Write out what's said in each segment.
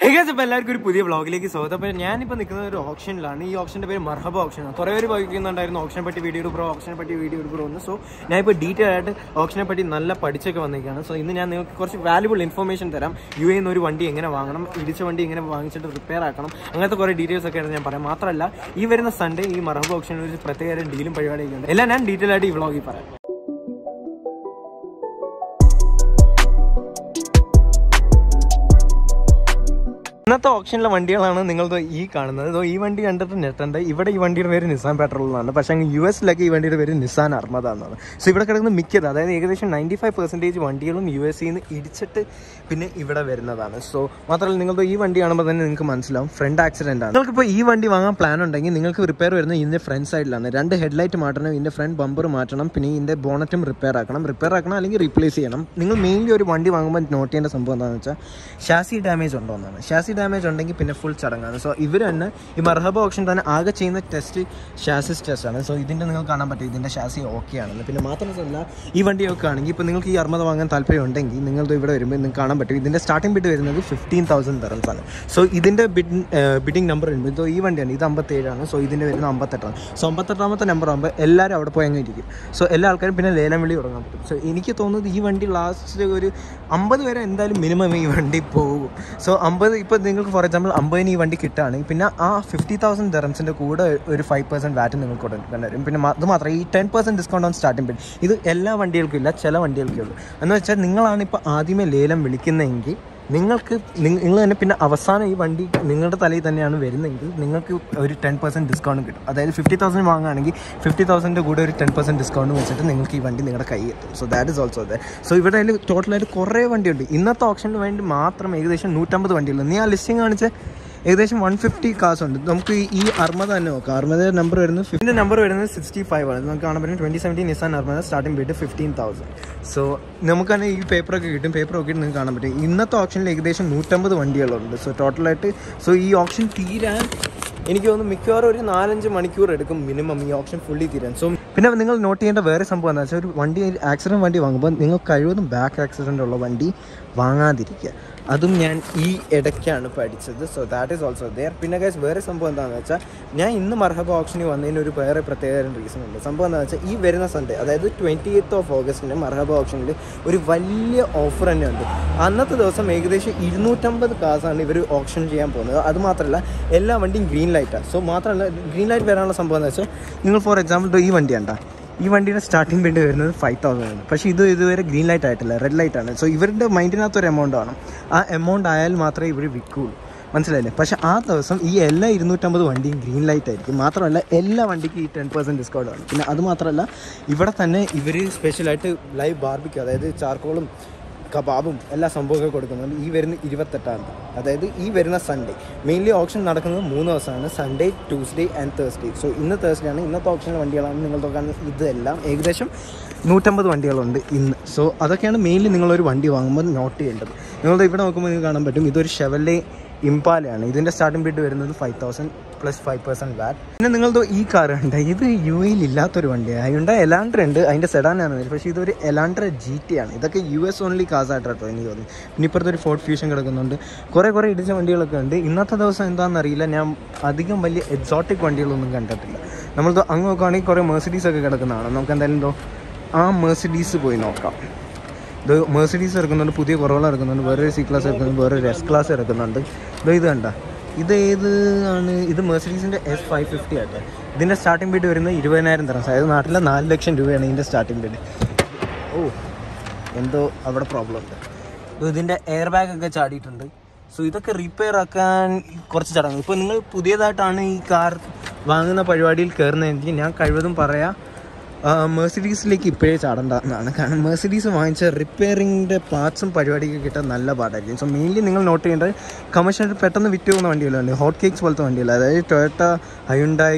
ഏകദേശം ഇപ്പോൾ എല്ലാവർക്കും ഒരു പുതിയ വ്ളോഗിലേക്ക് സ്വാഗതം അപ്പോൾ ഞാനിപ്പോൾ നിൽക്കുന്നത് ഒരു ഓപ്ഷനിലാണ് ഈ ഓപ്ഷൻ്റെ പേര് മർഹബ ഓപ്ഷനാണ് കുറേ പേര് ചോദിക്കുന്നുണ്ടായിരുന്നു ഓപ്ഷനെ പറ്റി വീഡിയോ എടുക്കോ ഓപ്ഷനെ പറ്റി വീഡിയോ എടുക്കോ എന്ന് സോ ഞാനിപ്പോൾ ഡീറ്റെയിൽ ആയിട്ട് ഓപ്ഷനെ പറ്റി നല്ല പഠിച്ചൊക്കെ വന്നിരിക്കുകയാണ് സോ ഇന്ന് ഞാൻ നിങ്ങൾക്ക് കുറച്ച് വാല്യുബിൾ ഇൻഫർമേഷൻ തരാം യു എന്ന് ഒരു വണ്ടി എങ്ങനെ വാങ്ങണം ഇടിച്ച വണ്ടി എങ്ങനെ വാങ്ങിച്ചിട്ട് റിപ്പയർ ആക്കണം അങ്ങനത്തെ കുറേ ഡീറ്റെയിൽസ് ഒക്കെ ആയിരുന്നു ഞാൻ പറയാം മാത്രമല്ല ഈ വരുന്ന സൺഡേ ഈ മർഹബ ഓപ്ഷനിൽ ഒരു പ്രത്യേക ഡീലും പരിപാടിയൊക്കെ ഉണ്ട് എല്ലാം ഞാൻ ഡീറ്റെയിൽ ആയിട്ട് ഈ വ്ളോഗിൽ പറയാം ഇന്നത്തെ ഓപ്ഷനിലെ വണ്ടികളാണ് നിങ്ങൾ ദോ ഈ കാണുന്നത് ദോ ഈ വണ്ടി കണ്ടിട്ട് ഞെട്ടണ്ട ഇവിടെ ഈ വണ്ടിയുടെ പേര് നിസാൻ പെട്രോൾ എന്നാണ് പക്ഷേ അങ്ങ് യു എസിലൊക്കെ ഈ വണ്ടിയുടെ പേര് നിസാൻ അർമദ എന്നാണ് സോ ഇവിടെ കിടക്കുന്ന മിക്കത് അതായത് ഏകദേശം നയൻറ്റി ഫൈവ് പെർസെൻറ്റേജ് വണ്ടികളും യു എസ് നിന്ന് ഇടിച്ചിട്ട് പിന്നെ ഇവിടെ വരുന്നതാണ് സോ മാത്രമല്ല നിങ്ങൾ ദോ ഈ വണ്ടി കാണുമ്പോൾ തന്നെ നിങ്ങൾക്ക് മനസ്സിലാവും ഫ്രണ്ട് ആക്സിഡൻ്റ് ആണ് നിങ്ങൾക്കിപ്പോൾ ഈ വണ്ടി വാങ്ങാൻ പ്ലാൻ ഉണ്ടെങ്കിൽ നിങ്ങൾക്ക് റിപ്പയർ വരുന്നത് ഇതിൻ്റെ ഫ്രണ്ട് സൈഡിലാണ് രണ്ട് ഹെഡ്ലൈറ്റ് മാറ്റണം ഇതിൻ്റെ ഫ്രണ്ട് ബമ്പർ മാറ്റണം പിന്നെ ഇതിൻ്റെ ബോണറ്റും റിപ്പയർ ആക്കണം റിപ്പയർ ആക്കണം അല്ലെങ്കിൽ റീപ്ലേസ് ചെയ്യണം നിങ്ങൾ മെയിൻലി ഒരു വണ്ടി വാങ്ങുമ്പോൾ നോട്ട് ചെയ്യേണ്ട സംഭവം എന്താണെന്ന് വെച്ചാൽ ഷാസി ഡാമേജ് ഉണ്ടോ എന്നാണ് ഷാസി ഡാമേജ് ഉണ്ടെങ്കിൽ പിന്നെ ഫുൾ ചടങ്ങാണ് സോ ഇവർ തന്നെ ഈ മർഹബ ഓപ്ഷൻ തന്നെ ആകെ ചെയ്യുന്ന ടെസ്റ്റ് ഷാസിസ് ടെസ്റ്റ് ആണ് സോ ഇതിൻ്റെ നിങ്ങൾക്ക് കാണാൻ പറ്റും ഇതിൻ്റെ ഷാസി ഓക്കെ ആണെന്ന് പിന്നെ മാത്രമല്ല ഈ വണ്ടിയൊക്കെ ആണെങ്കിൽ ഇപ്പോൾ നിങ്ങൾക്ക് ഈ അർമ്മത വാങ്ങാൻ താല്പര്യം ഉണ്ടെങ്കിൽ നിങ്ങൾ ഇവിടെ വരുമ്പോൾ നിങ്ങൾക്ക് കാണാൻ പറ്റും ഇതിൻ്റെ സ്റ്റാർട്ടിംഗ് ബിഡ് വരുന്നത് ഫിഫ്റ്റീൻ തൗസൻഡ് തറൻസ് ആണ് സോ ഇതിൻ്റെ ബിഡ് ബിഡിംഗ് നമ്പർ വരുമ്പോൾ ഇതോ ഈ വണ്ടിയാണ് ഇത് അമ്പത്തേഴാണ് സോ ഇതിൻ്റെ വരുന്നത് അമ്പത്തെട്ടാണ് സോ അമ്പത്തെട്ടാമത്തെ നമ്പർ ആകുമ്പോൾ എല്ലാവരും അവിടെ പോയി അങ്ങ് ഇരിക്കും സോ എല്ലാ ആൾക്കാരും പിന്നെ ലേലം വിളി തുടങ്ങാൻ പറ്റും സോ എനിക്ക് തോന്നുന്നത് ഈ വണ്ടി ലാസ്റ്റ് ഒരു അമ്പത് വരെ എന്തായാലും മിനിമം ഈ വണ്ടി പോകും സോ അമ്പത് ഇപ്പോൾ നിങ്ങൾക്ക് ഫോർ എക്സാമ്പിൾ അമ്പതിന് ഈ വണ്ടി കിട്ടുകയാണെങ്കിൽ പിന്നെ ആ ഫിഫ്റ്റി തൗസൻഡ് ദറംസിൻ്റെ കൂടെ ഒരു ഫൈവ് പെർസെൻറ്റ് വാറ്റ് നിങ്ങൾക്ക് കൊടുക്കേണ്ടി വരും പിന്നെ മ- അത് മാത്രം ഈ ten percent discount on starting bid ഇത് എല്ലാ വണ്ടികൾക്കും ഇല്ല ചില വണ്ടികൾക്കേ ഉള്ളൂ എന്ന് വെച്ചാൽ നിങ്ങളാണ് ഇപ്പോൾ ആദ്യമേ ലേലം വിളിക്കുന്നതെങ്കിൽ നിങ്ങൾക്ക് നിങ്ങൾ തന്നെ പിന്നെ അവസാനം ഈ വണ്ടി നിങ്ങളുടെ തലയിൽ തന്നെയാണ് വരുന്നതെങ്കിൽ നിങ്ങൾക്ക് ഒരു ടെൻ പെർസെൻറ്റ് ഡിസ്കൗണ്ട് കിട്ടും അതായത് ഫിഫ്റ്റി തൗസൻഡ് വാങ്ങുകയാണെങ്കിൽ ഫിഫ്റ്റി തൗസൻഡിൻ്റെ കൂടെ ഒരു ടെൻ പെർസെൻറ്റ് ഡിസ്കൗണ്ട് വെച്ചിട്ട് നിങ്ങൾക്ക് ഈ വണ്ടി നിങ്ങളുടെ കയ്യിൽ എത്തും so that is also the so ഇവിടെ അതിൽ ടോട്ടലായിട്ട് കുറേ വണ്ടിയുണ്ട് ഇന്നത്തെ ഓപ്ഷന് വേണ്ടി മാത്രം ഏകദേശം നൂറ്റമ്പത് വണ്ടിയുള്ളൂ നീ ആ ലിസ്റ്റിംഗ് കാണിച്ച് ഏകദേശം വൺ ഫിഫ്റ്റി കാസ് ഉണ്ട് നമുക്ക് ഈ അർമദ തന്നെ നോക്കാം അർമദ നമ്പർ വരുന്നത് ഫിഫ്റ്റിൻ്റെ നമ്പർ വരുന്നത് സിക്സ്റ്റി ഫൈവ് ആണ് നമുക്ക് കാണാൻ പറ്റും twenty seventeen Nissan Armada starting bid fifteen thousand so നമുക്ക് തന്നെ ഈ പേപ്പറൊക്കെ കിട്ടും പേപ്പർ നോക്കിയിട്ട് നിങ്ങൾക്ക് കാണാൻ പറ്റും ഇന്നത്തെ ഓപ്ഷനിൽ ഏകദേശം നൂറ്റമ്പത് വണ്ടികളുണ്ട് സോ ടോട്ടലായിട്ട് സോ ഈ ഓപ്ഷൻ തീരാൻ എനിക്ക് തോന്നുന്നു മിക്കവാറും ഒരു നാലഞ്ച് മണിക്കൂർ എടുക്കും മിനിമം ഈ ഓപ്ഷൻ ഫുള്ളി തീരാൻ സോ പിന്നെ നിങ്ങൾ നോട്ട് ചെയ്യേണ്ട വേറെ സംഭവം എന്താ വെച്ചാൽ ഒരു വണ്ടി ആക്സിഡൻറ്റ് വണ്ടി വാങ്ങുമ്പോൾ നിങ്ങൾ കഴിവതും ബാക്ക് ആക്സിഡൻ്റ് ഉള്ള വണ്ടി വാങ്ങാതിരിക്കുക അതും ഞാൻ ഈ ഇടയ്ക്കാണ് പഠിച്ചത് so that is also there പിന്നെ ഗൈസ് വേറെ സംഭവം എന്താണെന്ന് വെച്ചാൽ ഞാൻ ഇന്ന് മർഹബ ഓപ്ഷനിൽ വന്നതിന് ഒരു വേറെ പ്രത്യേക റീസൺ ഉണ്ട് സംഭവം എന്താണെന്ന് വെച്ചാൽ ഈ വരുന്ന സൺഡേ അതായത് ട്വൻറ്റി എയ്ത്ത് ഓഫ് ഓഗസ്റ്റിന് മർഹബ ഓപ്ഷനിൽ ഒരു വലിയ ഓഫർ തന്നെ ഉണ്ട് അന്നത്തെ ദിവസം ഏകദേശം ഇരുന്നൂറ്റമ്പത് കാസാണ് ഇവർ ഓപ്ഷൻ ചെയ്യാൻ പോകുന്നത് അത് മാത്രമല്ല എല്ലാ വണ്ടിയും ഗ്രീൻ ലൈറ്റാണ് സോ മാത്രമല്ല ഗ്രീൻ ലൈറ്റ് വരാനുള്ള സംഭവം എന്ന് വെച്ചാൽ നിങ്ങൾ ഫോർ എക്സാമ്പിൾ ഈ വണ്ടി കണ്ടാ ഈ വണ്ടിയുടെ സ്റ്റാർട്ടിംഗ് ബിഡ് വരുന്നത് ഫൈവ് തൗസൻഡ് ആണ് പക്ഷേ ഇത് ഇതുവരെ ഗ്രീൻ ലൈറ്റ് ആയിട്ടില്ല റെഡ് ലൈറ്റ് ആണ് സോ ഇവരുടെ മൈൻഡിനകത്ത് ഒരു എമൗണ്ട് ആണ് ആ എമൗണ്ട് ആയാൽ മാത്രമേ ഇവർ വിൽക്കുള്ളൂ മനസ്സിലായില്ലേ പക്ഷേ ആ ദിവസം ഈ എല്ലാ ഇരുന്നൂറ്റമ്പത് വണ്ടിയും ഗ്രീൻ ലൈറ്റ് ആയിരിക്കും മാത്രമല്ല എല്ലാ വണ്ടിക്കും ഈ ടെൻ പെർസെൻറ്റ് ഡിസ്കൗണ്ട് ആണ് പിന്നെ അത് മാത്രമല്ല ഇവിടെ തന്നെ ഇവർ സ്പെഷ്യലായിട്ട് ലൈവ് ബാർബിക്കും അതായത് ചാർക്കോളും കബാബും എല്ലാ സംഭവമൊക്കെ കൊടുക്കുന്നുണ്ട് ഈ വരുന്ന ഇരുപത്തെട്ടാം തീയതി അതായത് ഈ വരുന്ന സൺഡേ മെയിൻലി ഓപ്ഷൻ നടക്കുന്നത് മൂന്ന് ദിവസമാണ് Sunday Tuesday and Thursday so ഇന്ന് തേഴ്സ്ഡേ ആണ് ഇന്നത്തെ ഓപ്ഷനിലെ വണ്ടികളാണ് നിങ്ങൾ നോക്കാൻ ഇതെല്ലാം ഏകദേശം നൂറ്റമ്പത് വണ്ടികളുണ്ട് ഇന്ന് സോ അതൊക്കെയാണ് മെയിൻലി നിങ്ങളൊരു വണ്ടി വാങ്ങുമ്പോൾ നോട്ട് ചെയ്യേണ്ടത് നിങ്ങൾ ഇവിടെ നോക്കുമ്പോൾ നിങ്ങൾക്ക് കാണാൻ പറ്റും ഇതൊരു ഷെവലെ ഇംപാലയാണ് ഇതിൻ്റെ സ്റ്റാർട്ടിംഗ് ബിഡ് വരുന്നത് five thousand plus five percent VAT പിന്നെ നിങ്ങളത് ഈ കാർ ഉണ്ട് ഇത് യു എയിൽ ഇല്ലാത്തൊരു വണ്ടിയാണ് അതുകൊണ്ട് എലാൻഡ്ര ഉണ്ട് അതിൻ്റെ സെഡാനാണ് പക്ഷേ ഇതൊരു എലാൻഡ്ര ജി ടി ആണ് ഇതൊക്കെ യു എസ് ഓൺലി കാസ് ആയിട്ടോ എനിക്ക് തോന്നി പിന്നെ ഇപ്പുറത്തെ ഒരു ഫോർട്ട് ഫ്യൂഷൻ കിടക്കുന്നുണ്ട് കുറേ കുറേ ഇടിച്ച വണ്ടികളൊക്കെ ഉണ്ട് ഇന്നത്തെ ദിവസം എന്താണെന്ന് അറിയില്ല ഞാൻ അധികം വലിയ എക്സോട്ടിക് വണ്ടികളൊന്നും കണ്ടിട്ടില്ല നമ്മൾ അങ്ങ് നോക്കുകയാണെങ്കിൽ കുറേ മേഴ്സിഡീസ് ഒക്കെ കിടക്കുന്നതാണ് നമുക്ക് എന്തായാലും എന്തോ ആ മേഴ്സിഡീസ് പോയി നോക്കാം ഇത് മേഴ്സിഡീസ് ഇറക്കുന്നുണ്ട് പുതിയ കുറവുകൾ ഇറക്കുന്നുണ്ട് വേറൊരു സി ക്ലാസ് ഇറക്കുന്നുണ്ട് വേറൊരു എസ് ക്ലാസ് ഇറക്കുന്നുണ്ട് ഇത് ഇത് കണ്ട ഇത് ഏത് ആണ് ഇത് മേഴ്സിഡീസിൻ്റെ എസ് ഫൈവ് ഫിഫ്റ്റി ആട്ടെ ഇതിൻ്റെ സ്റ്റാർട്ടിംഗ് ബിഡ് വരുന്നത് ഇരുപതിനായിരം തരാം അതായത് നാട്ടിലെ നാല് ലക്ഷം രൂപയാണ് ഇതിൻ്റെ സ്റ്റാർട്ടിംഗ് ബിഡ് ഓ എന്തോ അവിടെ പ്രോബ്ലം ഉണ്ട് ഇത് ഇതിൻ്റെ എയർ ബാഗ് ഒക്കെ ചാടിയിട്ടുണ്ട് സോ ഇതൊക്കെ റിപ്പയർ ആക്കാൻ കുറച്ച് ചടങ്ങ് ഇപ്പോൾ നിങ്ങൾ പുതിയതായിട്ടാണ് ഈ കാർ വാങ്ങുന്ന പരിപാടിയിൽ കയറുന്നതെങ്കിൽ ഞാൻ കഴിവതും പറയാം മേഴ്സിഡീസിലേക്ക് ഇപ്പോഴേ ചാടണ്ട എന്നാണ് കാരണം മേഴ്സിഡീസ് വാങ്ങിച്ച റിപ്പയറിങ്ങിൻ്റെ പാർട്സും പരിപാടിയൊക്കെ കിട്ടാൻ നല്ല പാടായിരിക്കും സോ മെയിൻലി നിങ്ങൾ നോട്ട് ചെയ്യേണ്ടത് കമേഴ്ഷ്യൽ പെട്ടെന്ന് വിറ്റ് പോകുന്ന വണ്ടികളുണ്ട് ഹോട്ട് കേക്ക്സ് പോലത്തെ വണ്ടികൾ അതായത് ടൊയറ്റ ഹയുണ്ടായി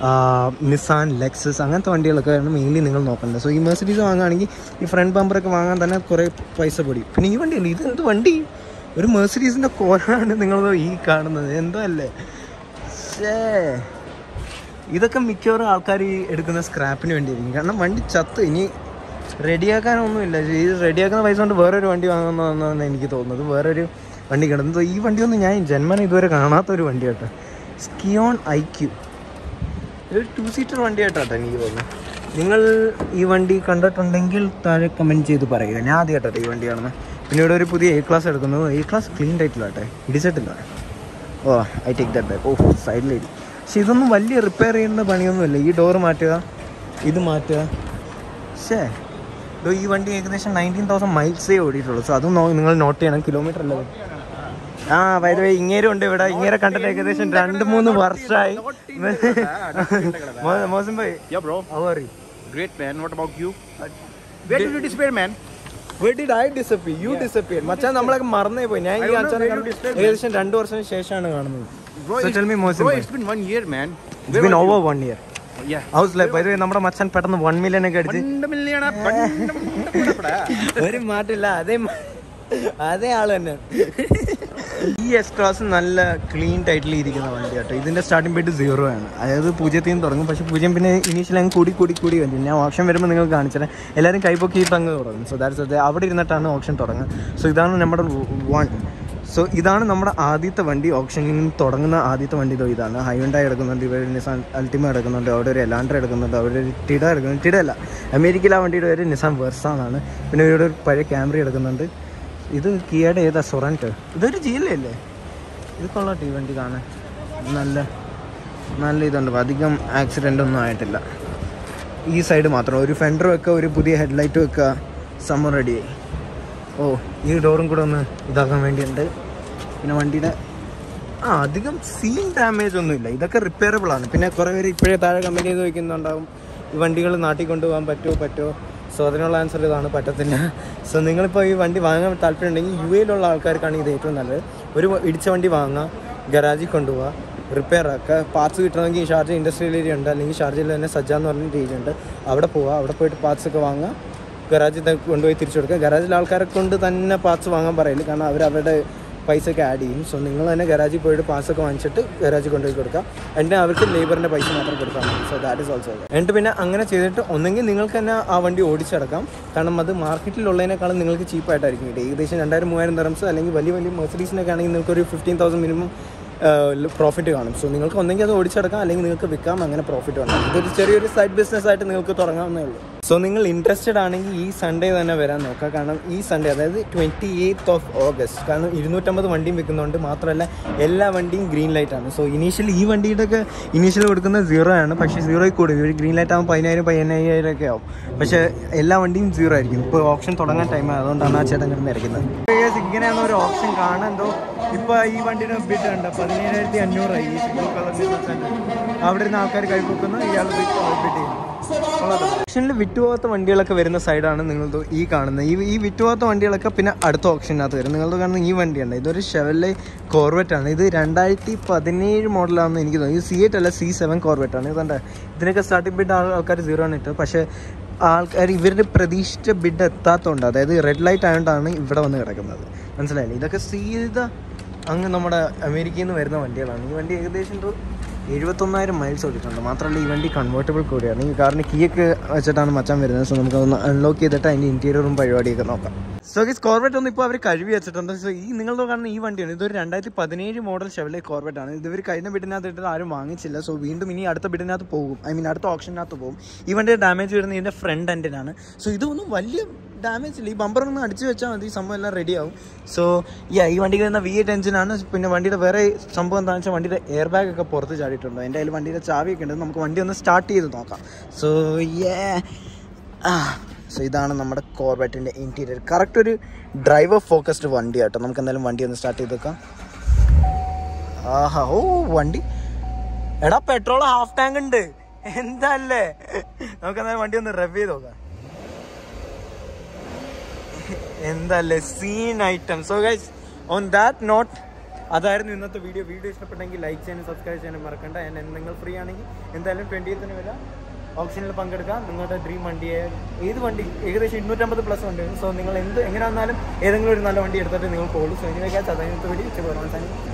നിസാൻ ലെക്സസ് അങ്ങനത്തെ വണ്ടികളൊക്കെയാണ് മെയിൻലി നിങ്ങൾ നോക്കേണ്ടത് സോ ഈ മെഴ്സിഡീസ് വാങ്ങുകയാണെങ്കിൽ ഈ ഫ്രണ്ട് ബമ്പറൊക്കെ വാങ്ങാൻ തന്നെ കുറേ പൈസ പൊടി പിന്നെ ഈ വണ്ടിയല്ല ഇത് എന്ത് വണ്ടി ഒരു മെഴ്സിഡീസിൻ്റെ കോലാണ് നിങ്ങൾ ഈ കാണുന്നത് എന്തോ അല്ലേ ശേ ഇതൊക്കെ മിക്കവാറും ആൾക്കാർ ഈ എടുക്കുന്ന സ്ക്രാപ്പിന് വേണ്ടിയായിരിക്കും കാരണം വണ്ടി ചത്ത് ഇനി റെഡിയാക്കാനൊന്നുമില്ല ഈ റെഡിയാക്കുന്ന പൈസ കൊണ്ട് വേറൊരു വണ്ടി വാങ്ങുന്നതെന്നാണ് എനിക്ക് തോന്നുന്നത് വേറൊരു വണ്ടി കിടന്നത് ഈ വണ്ടിയൊന്നും ഞാൻ ജന്മന ഇതുവരെ കാണാത്ത ഒരു വണ്ടി കേട്ടോ സ്കിയോൺ ഐ ക്യൂ ഇതൊരു ടു സീറ്റർ വണ്ടിയായിട്ടാട്ടോ എനിക്ക് തോന്നുന്നത് നിങ്ങൾ ഈ വണ്ടി കണ്ടിട്ടുണ്ടെങ്കിൽ താഴെ കമൻറ്റ് ചെയ്ത് പറയുക ഞാൻ ആദ്യമായിട്ടോ ഈ വണ്ടി കാണുന്നത് പിന്നെ ഇവിടെ ഒരു പുതിയ എ ക്ലാസ് എടുക്കുന്നത് എ ക്ലാസ് ക്ലീൻ ആയിട്ടില്ലാട്ടെ ഇടിച്ചിട്ടില്ല oh I take that back oh സൈഡിലേക്ക് പക്ഷെ ഇതൊന്നും വലിയ റിപ്പയർ ചെയ്യുന്ന പണിയൊന്നുമില്ല ഈ ഡോർ മാറ്റുക ഇത് മാറ്റുക ശേ ഇതോ ഈ വണ്ടി ഏകദേശം നയൻറ്റീൻ തൗസൻഡ് മൈൽസേ ഓടിയിട്ടുള്ളൂ സോ അതും നോ- നിങ്ങൾ നോട്ട് ചെയ്യണം കിലോമീറ്റർ അല്ലേ ആ വൈദ്യുതി ഇങ്ങേരും ഉണ്ട് ഇവിടെ ഇങ്ങേരെ കണ്ടിട്ട് ഏകദേശം രണ്ട് മൂന്ന് വർഷമായി മോ- മോശം Bhai Yeah, bro. how are you? Great, man. What about you? Where did you disappear, man? Where did I disappear? You disappeared. മച്ചാൻ നമ്മളൊക്കെ മറന്നേ പോയി ഞാൻ ഈ I don't know അച്ഛനെ where you കണ്ടു- disappeared, ഏകദേശം രണ്ടു വർഷത്തിന് ശേഷമാണ് കാണുന്നത് Bro, So it's, tell me, Mohsin bro, bhai. it's been one year, man. It's been over one year. Yeah. House life വൈദ്യുതി നമ്മുടെ മച്ചാൻ പെട്ടെന്ന് വൺ മില്യൺ ഒക്കെ അടിച്ച് പണ്ട് മില്ലിയാണ് പണ്ട് ഒരു മാറ്റില്ല അതേ മ- അതേ ആള് തന്നെ ഈ എസ് ക്ലാസ് നല്ല ക്ലീൻ ടൈറ്റിൽ ഇരിക്കുന്ന വണ്ടി കേട്ടോ ഇതിന്റെ സ്റ്റാർട്ടിംഗ് പോയിട്ട് സീറോ ആണ് അതായത് പൂജ്യത്തിൽ നിന്ന് തുടങ്ങും പക്ഷേ പൂജ്യം പിന്നെ ഇനീഷ്യൽ അങ്ങ് കൂടി കൂടി കൂടി വരും ഞാൻ ഓപ്ഷൻ വരുമ്പോൾ നിങ്ങൾ കാണിച്ചത് എല്ലാവരും കൈപ്പൊക്കിയിട്ട് അങ്ങ് തുടങ്ങും സോ ദാറ്റ്സ് അത് അവിടെ ഇരുന്നിട്ടാണ് ഓപ്ഷൻ തുടങ്ങുക സോ ഇതാണ് നമ്മുടെ വൺ സോ ഇതാണ് നമ്മുടെ ആദ്യത്തെ വണ്ടി ഓപ്ഷനിൽ നിന്ന് തുടങ്ങുന്ന ആദ്യത്തെ വണ്ടി ഇതോ ഇതാണ് ഹൈവണ്ടായി എടുക്കുന്നുണ്ട് ഇവിടെ നിസാൻ അൾട്ടിമ എടുക്കുന്നുണ്ട് അവിടെ ഒരു എലാൻഡർ എടുക്കുന്നുണ്ട് അവിടെ ഒരു ടിഡ എടുക്കുന്നുണ്ട് ടിഡ അല്ല അമേരിക്കയിൽ ആ വണ്ടിയുടെ പേര് നിസാൻ വെർസ എന്നാണ് പിന്നെ ഇവിടെ ഒരു പഴയ ക്യാമറ എടുക്കുന്നുണ്ട് ഇത് കിയയുടെ ഏതാ സൊറാൻറ്റ് ഇതൊരു ജിയല്ലേ അല്ലേ ഇത് കൊള്ളാട്ടെ ഈ വണ്ടി കാണാൻ ഇത് നല്ല നല്ല ഇതുണ്ട് അധികം ആക്സിഡൻ്റ് ഒന്നും ആയിട്ടില്ല ഈ സൈഡ് മാത്രം ഒരു ഫെൻഡർ വെക്കുക ഒരു പുതിയ ഹെഡ്ലൈറ്റ് വെക്കുക സമ്മർ റെഡിയായി ഓ ഈ ഡോറും കൂടെ ഒന്ന് ഇതാക്കാൻ വേണ്ടിയുണ്ട് പിന്നെ വണ്ടിയുടെ ആ അധികം സീൻ ഡാമേജ് ഒന്നുമില്ല ഇതൊക്കെ റിപ്പയറബിൾ ആണ് പിന്നെ കുറേ പേര് ഇപ്പോഴേ താഴെ കമ്പനി ചെയ്ത് വയ്ക്കുന്നുണ്ടാവും ഈ വണ്ടികൾ നാട്ടിൽ കൊണ്ടുപോകാൻ പറ്റുമോ പറ്റുമോ സോ അതിനുള്ള ആൻസർ ഇതാണ് പറ്റത്തില്ല സോ നിങ്ങളിപ്പോൾ ഈ വണ്ടി വാങ്ങാൻ താല്പര്യം ഉണ്ടെങ്കിൽ യു എയിലുള്ള ആൾക്കാർക്കാണ് ഇത് ഏറ്റവും നല്ലത് ഒരു ഇടിച്ച വണ്ടി വാങ്ങുക ഗരാജിൽ കൊണ്ടുപോവുക റിപ്പയർ ആക്കുക പാർട്സ് കിട്ടണമെങ്കിൽ ഷാർജ ഇൻഡസ്ട്രിയൽ ഏരിയ ഉണ്ട് അല്ലെങ്കിൽ ഷാർജയിൽ തന്നെ സജ്ജ എന്ന് പറഞ്ഞ ഏരിയ ഉണ്ട് അവിടെ പോവുക അവിടെ പോയിട്ട് പാർട്സ് ഒക്കെ വാങ്ങുക ഗരാജിൽ തന്നെ കൊണ്ടുപോയി തിരിച്ചു കൊടുക്കുക ഗരാജിൽ ആൾക്കാരെ കൊണ്ട് തന്നെ പാർട്സ് വാങ്ങാൻ പറയില്ല കാരണം അവർ അവരുടെ പൈസ ഒക്കെ ആഡ് ചെയ്യും സോ നിങ്ങൾ തന്നെ ഗരാജിൽ പോയിട്ട് പാസ് ഒക്കെ വാങ്ങിച്ചിട്ട് ഗരാജിൽ കൊണ്ടുപോയി കൊടുക്കുക എന്നിട്ട് അവർക്ക് ലേബറിൻ്റെ പൈസ മാത്രം കൊടുക്കാൻ മതി സോ ദാറ്റ് ഇസ് ഓൾസോ എന്നിട്ട് പിന്നെ അങ്ങനെ ചെയ്തിട്ട് ഒന്നെങ്കിൽ നിങ്ങൾക്ക് തന്നെ ആ വണ്ടി ഓടിച്ചടക്കാം കാരണം അത് മാർക്കറ്റിലുള്ളതിനേക്കാളും നിങ്ങൾക്ക് ചീപ്പായിട്ടായിരിക്കും കിട്ടുക ഏകദേശം രണ്ടായിരം മൂവായിരം തരംസ് അല്ലെങ്കിൽ വലിയ വലിയ മെർസഡീസിനൊക്കെ ആണെങ്കിൽ നിങ്ങൾക്ക് ഒരു ഫിഫ്റ്റീൻ തൗസൻഡ് മിനിമം പ്രോഫിറ്റ് കാണും സോ നിങ്ങൾക്ക് ഒന്നെങ്കിൽ അത് ഓടിച്ചെടുക്കാം അല്ലെങ്കിൽ നിങ്ങൾക്ക് വിൽക്കാം അങ്ങനെ പ്രോഫിറ്റ് ഉണ്ടാകും ഇതൊരു ചെറിയൊരു സൈഡ് ബിസിനസ് ആയിട്ട് നിങ്ങൾക്ക് തുടങ്ങാവുന്നേ ഉള്ളൂ സോ നിങ്ങൾ ഇൻട്രസ്റ്റഡ് ആണെങ്കിൽ ഈ സൺഡേ തന്നെ വരാൻ നോക്കുക കാരണം ഈ സൺഡേ അതായത് ട്വൻറ്റി എയ്ത്ത് ഓഫ് ഓഗസ്റ്റ് കാരണം ഇരുന്നൂറ്റമ്പത് വണ്ടിയും വിൽക്കുന്നുണ്ട് മാത്രമല്ല എല്ലാ വണ്ടിയും ഗ്രീൻ ലൈറ്റ് ആണ് സോ ഇനീഷ്യലി ഈ വണ്ടിയുടെ ഒക്കെ ഇനീഷ്യൽ കൊടുക്കുന്നത് സീറോ ആണ് പക്ഷേ സീറോയിൽ കൂടി ഒരു ഗ്രീൻ ലൈറ്റ് ആകുമ്പോൾ പതിനായിരം പതിനയ്യായിരം ഒക്കെ ആവും പക്ഷേ എല്ലാ വണ്ടിയും സീറോ ആയിരിക്കും ഇപ്പോൾ ഓപ്ഷൻ തുടങ്ങാൻ ടൈം അതുകൊണ്ടാണ് ആ ചേട്ടൻ കിടന്ന് ഇറക്കുന്നത് ഇങ്ങനെയാണ് ഒരു ഓപ്ഷൻ കാണാൻ എന്തോ ഇപ്പോൾ ഈ വണ്ടിയുടെ ബിഡ് ഉണ്ട് പതിനേഴായിരത്തി അഞ്ഞൂറായി ഈ ബ്ലൂ കളർ അവിടെ ഇരുന്ന് ആൾക്കാർ കൈപ്പൊക്കുന്നു ഇയാൾ ബിഡ് ചെയ്യും ഓപ്ഷനിൽ വിറ്റുപോകാത്ത വണ്ടികളൊക്കെ വരുന്ന സൈഡാണ് നിങ്ങൾ ഈ കാണുന്നത് ഈ ഈ വിറ്റുപോകാത്ത വണ്ടികളൊക്കെ പിന്നെ അടുത്ത ഓപ്ഷനകത്ത് വരും നിങ്ങൾ കാണുന്ന ഈ വണ്ടിയുണ്ട് ഇതൊരു ഷെവലെ കോർവെറ്റ് ആണ് ഇത് രണ്ടായിരത്തി പതിനേഴ് മോഡലാണെന്ന് എനിക്ക് തോന്നുന്നു ഇത് സി എയ്റ്റ് അല്ല സി സെവൻ കോർവെറ്റ് ആണ് ഇതുണ്ട് ഇതിനൊക്കെ സ്റ്റാർട്ടിംഗ് ബിഡ് ആൾക്കാർ സീറോ ആണ് ഇട്ടത് പക്ഷേ ആൾക്കാർ ഇവരുടെ പ്രതീക്ഷിച്ച ബിഡ് എത്താത്തതുകൊണ്ട് അതായത് റെഡ് ലൈറ്റ് ആയതുകൊണ്ടാണ് ഇവിടെ വന്ന് കിടക്കുന്നത് മനസ്സിലായില്ലേ ഇതൊക്കെ സീത അങ്ങ് നമ്മുടെ അമേരിക്കയിൽ നിന്ന് വരുന്ന വണ്ടികളാണ് ഈ വണ്ടി ഏകദേശം ഒരു എഴുപത്തൊന്നായിരം മൈൽസ് ഓടിയിട്ടുണ്ട് മാത്രമല്ല ഈ വണ്ടി കൺവേർട്ടബിൾ കൂടിയാണ് ഈ കാറിന് കീയൊക്കെ വെച്ചിട്ടാണ് മച്ചാൻ വരുന്നത് സോ നമുക്ക് ഒന്ന് അൺലോക്ക് ചെയ്തിട്ട് അതിൻ്റെ ഇൻറ്റീരിയറും പരിപാടിയൊക്കെ നോക്കാം സോ ഈ കോർവെറ്റ് ഒന്നും ഇപ്പോൾ അവർ കഴുകി വെച്ചിട്ടുണ്ട് സോ ഈ നിങ്ങളുടെ കാണുന്ന ഈ വണ്ടിയാണ് ഇതൊരു രണ്ടായിരത്തി പതിനേഴ് മോഡൽ ഷെവലെ കോർവെറ്റ് ആണ് ഇത് ഇവർ കഴിഞ്ഞ ബിഡിനകത്ത് ഇട്ടിട്ട് ആരും വാങ്ങിച്ചില്ല സോ വീണ്ടും ഇനി അടുത്ത ബിഡിനകത്ത് പോകും ഐ മീൻ അടുത്ത ഓപ്ഷനകത്ത് പോകും ഈ വണ്ടിയുടെ ഡാമേജ് വരുന്നത് ഇതിൻ്റെ ഫ്രണ്ട് എൻഡിനാണ് സോ ഇതൊന്നും വലിയ ഡാമേജ് ഇല്ല ഈ ബമ്പർ ഒന്ന് അടിച്ചു വെച്ചാൽ മതി സംഭവം എല്ലാം റെഡി ആവും സോ യാ ഈ വണ്ടിക്ക് വരുന്ന വി എയ്റ്റ് എഞ്ചിനാണ് പിന്നെ വണ്ടിയുടെ വേറെ സംഭവം എന്താണെന്ന് വെച്ചാൽ വണ്ടിയുടെ എയർ ബാഗ് ഒക്കെ പുറത്ത് ചാടിയിട്ടുണ്ട് എൻ്റെ കയ്യിൽ വണ്ടിയുടെ ചാവിയൊക്കെ ഉണ്ട് നമുക്ക് വണ്ടി ഒന്ന് സ്റ്റാർട്ട് ചെയ്ത് നോക്കാം സോ യേ ആ സോ ഇതാണ് നമ്മുടെ കോർബറ്റിൻ്റെ ഇൻറ്റീരിയർ കറക്റ്റ് ഒരു ഡ്രൈവർ ഫോക്കസ്ഡ് വണ്ടി ആട്ടോ നമുക്ക് എന്തായാലും വണ്ടി ഒന്ന് സ്റ്റാർട്ട് ചെയ്ത് വെക്കാം ആഹാ ഓ വണ്ടി എടാ പെട്രോൾ ഹാഫ് ടാങ്ക് ഉണ്ട് എന്തല്ലേ നമുക്ക് എന്തായാലും വണ്ടി ഒന്ന് റെവ് ചെയ്ത് നോക്കാം എന്തല്ലേ scene item so guys on that note അതായിരുന്നു ഇന്നത്തെ വീഡിയോ വീഡിയോ ഇഷ്ടപ്പെട്ടെങ്കിൽ ലൈക്ക് ചെയ്യാനും സബ്സ്ക്രൈബ് ചെയ്യാനും മറക്കണ്ട And നിങ്ങൾ ഫ്രീ ആണെങ്കിൽ എന്തായാലും ട്വൻറ്റിയത്തിന് വരാം ഓപ്ഷനിൽ പങ്കെടുക്കാം നിങ്ങളുടെ ഡ്രീം വണ്ടിയെ ഏത് വണ്ടി ഏകദേശം ഇരുന്നൂറ്റമ്പത് പ്ലസ് വണ്ടി സോ നിങ്ങൾ എന്ത് എങ്ങനെ വന്നാലും ഏതെങ്കിലും ഒരു നല്ല വണ്ടി എടുത്തിട്ട് നിങ്ങൾ പോകുള്ളൂ സോ ഇനി വെക്കാൻ ചതഞ്ഞത്തെ വീഡിയോ ഉച്ച